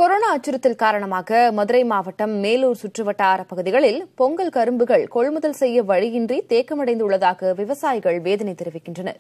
corona அச்சுறுத்தல் காரணமாக மதுரை மாவட்டம் மேலூர் சுற்றுவட்டார பகுதிகளில் பொங்கல் கரும்புகள் கொள்முதல் செய்ய வழியின்றி தேக்கமடைந்துள்ளதாக விவசாயிகள் வேதனை தெரிவிக்கின்றனர்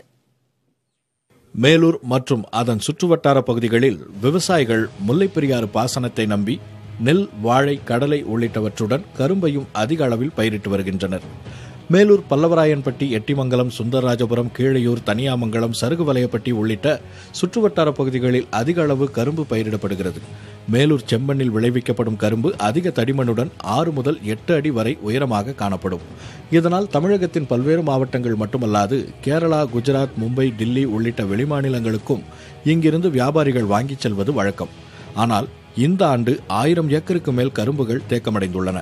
மேலூர் மற்றும் அதன் சுற்றுவட்டார பகுதிகளில் விவசாயிகள் முல்லைப்பெரியாறு பாசனத்தை நம்பி நெல் வாழை கடலை உள்ளிட்டவற்றுடன் கரும்பையும் அதிக அளவில் பயிரிட்டு வருகின்றனர் மேலூர் பல்லவராயன்பட்டி எட்டிமங்கலம் சுந்தரராஜபுரம் கீழையூர் தனியாமங்கலம் சருகுவலையப்பட்டி உள்ளிட்ட சுற்றுவட்டார பகுதிகளில் அதிக அளவு கரும்பு பயிரிடப்படுகிறது மேலூர் செம்மண்ணில் விளைவிக்கப்படும் கரும்பு அதிக தடிமனுடன் ஆறு முதல் எட்டு அடி வரை உயரமாக காணப்படும் இதனால் தமிழகத்தின் பல்வேறு மாவட்டங்கள் மட்டுமல்லாது கேரளா குஜராத் மும்பை டில்லி உள்ளிட்ட வெளிமாநிலங்களுக்கும் இங்கிருந்து வியாபாரிகள் வாங்கிச் செல்வது வழக்கம் ஆனால் இந்த ஆண்டு ஆயிரம் ஏக்கருக்கு மேல் கரும்புகள் தேக்கமடைந்துள்ளன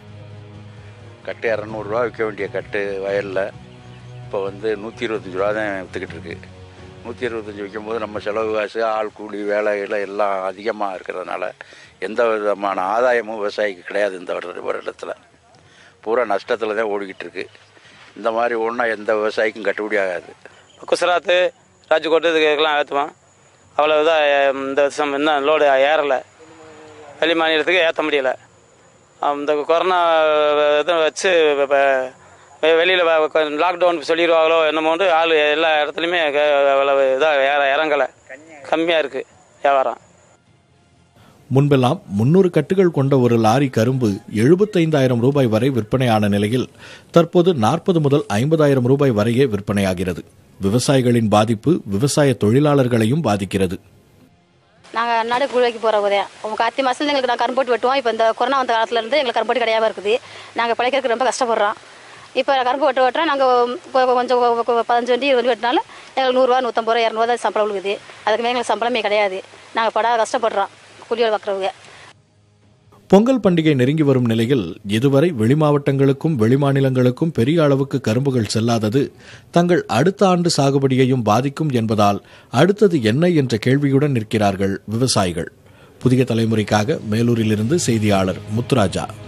கட்டு இரநூறுவா விற்க வேண்டிய கட்டு வயலில் இப்போ வந்து நூற்றி இருபத்தஞ்சி ரூபா தான் விற்றுக்கிட்டு இருக்கு நூற்றி இருபத்தஞ்சி விற்கும்போது நம்ம செலவு காசு ஆள் கூலி வேலைகள் எல்லாம் அதிகமாக இருக்கிறதுனால எந்த விதமான ஆதாயமும் விவசாயிக்கு கிடையாது இந்த வருட வருடத்தில் பூரா நஷ்டத்தில் தான் ஓடிக்கிட்டு இருக்கு இந்த மாதிரி ஒன்றா எந்த விவசாயிக்கும் கட்டுப்படி ஆகாது குசராத்து ராஜ்கோட்டு இதுக்கெல்லாம் ஏற்றுவோம் அவ்வளோ இதாக இந்த வருஷம் இன்னும் லோடு ஏறலை வெளி மாநிலத்துக்கு ஏற்ற முடியல இந்த கொரோனா இதை வச்சு இப்போ வெளியில் லாக்டவுன் சொல்லிடுவாங்களோ என்னமோண்டு ஆள் எல்லா இடத்துலையுமே அவ்வளவு இதாக ஏற இறங்கலை கம்மியாக இருக்குது வியாபாரம் முன்பெல்லாம் முன்னூறு கட்டுகள் கொண்ட ஒரு லாரி கரும்பு எழுபத்தைந்தாயிரம் ரூபாய் வரை விற்பனையான நிலையில் தற்போது நாற்பது முதல் ஐம்பதாயிரம் ரூபாய் வரையே விற்பனையாகிறது விவசாயிகளின் பாதிப்பு விவசாய தொழிலாளர்களையும் பாதிக்கிறது நாங்கள் அன்னாடு கூலிக்கு போகிற உதயம் உங்கள் கார்த்தி மாதத்துல எங்களுக்கு நான் கரும்போட்டு வெட்டுவோம் இப்போ இந்த கொரோனா வந்த காலத்துலேருந்து எங்களுக்கு கரும்போட்டு கிடையாம இருக்குது நாங்கள் பிழைக்கிறதுக்கு ரொம்ப கஷ்டப்படுறோம் இப்போ கரும்பு வெட்டு வெட்டுறோம் நாங்கள் கொஞ்சம் பதினஞ்சு வண்டி இருபது வண்டி வெட்டினாலும் எங்களுக்கு நூறுரூவா நூற்றம்பது ரூபா இரநூறுவா தான் சம்பளம் விழுகுது அதுக்கு மேலே எங்களுக்கு சம்பளமே கிடையாது நாங்கள் படாத கஷ்டப்படுறோம் கூலியோடு பார்க்குறவங்க பொங்கல் பண்டிகை நெருங்கி வரும் நிலையில் இதுவரை வெளிமாவட்டங்களுக்கும் வெளிமாநிலங்களுக்கும் பெரிய அளவுக்கு கரும்புகள் செல்லாதது தங்கள் அடுத்த ஆண்டு சாகுபடியையும் பாதிக்கும் என்பதால் அடுத்தது என்ன என்ற கேள்வியுடன் நிற்கிறார்கள் விவசாயிகள் புதிய தலைமுறைக்காக மேலூரிலிருந்து செய்தியாளர் முத்துராஜா